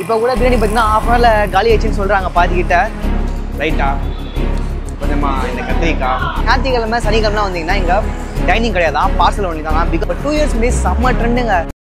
இப்போ கூட பிரியாணி பார்த்தீங்கன்னா ஆஃப் ஹவரில் காலி ஆயிடுச்சுன்னு சொல்கிறாங்க பாதிக்கிட்ட ரைட்டா கொஞ்சமா இந்த கத்திரிக்காய் ஞாயிற்றுக்கிழமை சனிக்கிழமை வந்தீங்கன்னா இங்கே டைனிங் கிடையாதான் பார்சல் ஒன்லி தான் பிகாஸ் டூ இயர்ஸ் முன்னாடி செம்ம ட்ரெண்டுங்க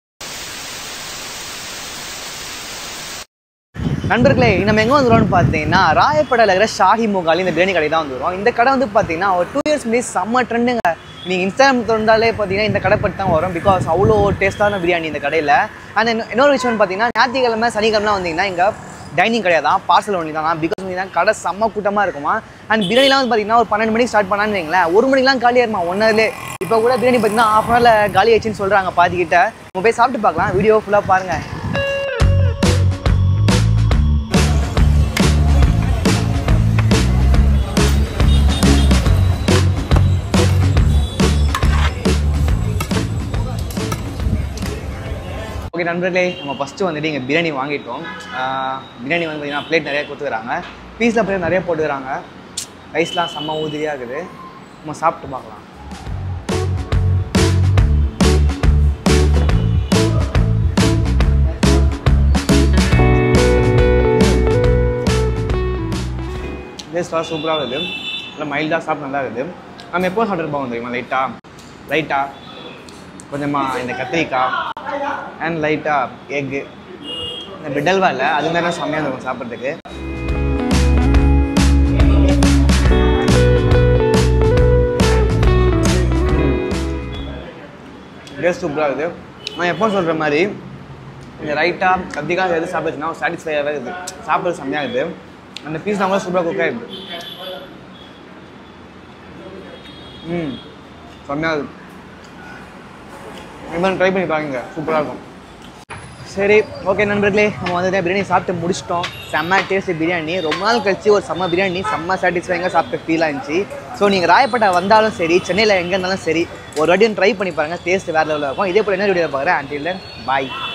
நண்பர்களே நம்ம எங்கே வந்துடுவோம்னு பார்த்தீங்கன்னா ராயப்படையில் இருக்கிற ஷாஹி முகாலி இந்த பிரியாணி கடை தான் வந்துடுவோம் இந்த கடை வந்து பார்த்தீங்கன்னா ஒரு டூ இயர்ஸ் முன்னாடி செம்ம ட்ரெண்டுங்க நீங்கள் இன்ஸ்டாகிராம் திறந்தாலே பார்த்தீங்கன்னா இந்த கடை பற்றி தான் வரும் பிகாஸ் அவ்வளோ டேஸ்ட்டான பிரியாணி இந்த கடையில் அண்ட் இன்னொரு விஷயம் பார்த்தீங்கன்னா ஞாயிற்றுக்கிழமை சனிக்கிழமை வந்தீங்கன்னா இங்கே டைனிங் கிடையாதான் பார்சல் ஒன்லி தான் பிகாஸ் பார்த்தீங்கன்னா கடை செம்ம கூட்டமாக இருக்குமா அண்ட் பிரியாணிலாம் வந்து பார்த்தீங்கன்னா ஒரு பன்னெண்டு மணிக்கு ஸ்டார்ட் பண்ணான்னு வைங்களேன் ஒரு மணிக்கெலாம் காலியாக இருமா ஒன் ஹவர்லே இப்போ கூட பிரியாணி பார்த்தீங்கன்னா ஆஃப் ஹவரில் காலி ஆயிடுச்சுன்னு சொல்கிறாங்க பாதிக்கிட்ட நம்ம போய் சாப்பிட்டு பார்க்கலாம் வீடியோ ஃபுல்லாக பாருங்கள் ஓகே நண்பர்களே நம்ம ஃபஸ்ட்டு வந்துட்டு இங்கே பிரியாணி வாங்கிட்டோம் ஆஹ் பிரியாணி வந்து பார்த்தீங்கன்னா பிளேட் நிறைய கொடுத்துக்கிறாங்க பீஸில் பிளேட் நிறைய போட்டுக்கிறாங்க ரைஸ்லாம் செம்ம ஊதிரியாக இருக்குது நம்ம சாப்பிட்டு பார்க்கலாம் டேஸ்ட்லாம் சூப்பராக இருக்குது நல்லா மைல்டாக சாப்பிட்டு நல்லா இருக்குது நம்ம எப்போ சாப்பிட்ருப்போம் தெரியுமா லைட்டாக லைட்டாக கொஞ்சமாக இந்த கத்திரிக்காய் அண்ட் லைட்டாக எக்கு இந்த பிரெட் அல்வா இல்லை அது மாதிரி செம்மையாக இருக்கும் சாப்பிட்றதுக்கு டேஸ்ட் சூப்பராக இருக்குது நான் எப்போ சொல்கிற மாதிரி இந்த ரைட்டாக கத்திரிக்காய் எது சாப்பிடுச்சுன்னா சாட்டிஸ்ஃபையாகவே இருக்குது சாப்பிட்றது செம்மையாக இருக்குது அந்த பீஸ் நம்ம சூப்பராக குக் ஆகிடுது ம் செம்மையாக இருக்குது இது மாதிரி ட்ரை பண்ணி பாருங்க சூப்பராக இருக்கும் சரி ஓகே நண்பர்களே நம்ம வந்து பிரியாணி சாப்பிட்டு முடிச்சிட்டோம் செம்ம டேஸ்ட் பிரியாணி ரொம்ப நாள் கழிச்சு ஒரு செம்ம பிரியாணி செம்ம சாட்டிஸ்ஃபைங்காக சாப்பிட்ட ஃபீல் ஆச்சு ஸோ நீங்கள் ராயப்பேட்டை வந்தாலும் சரி சென்னையில் எங்கே இருந்தாலும் சரி ஒரு வாட்டி ட்ரை பண்ணி பாருங்கள் டேஸ்ட் வேறு லெவலில் இருக்கும் இதே போல் என்ன வீடியோ பார்க்குறேன் அண்டில் பாய்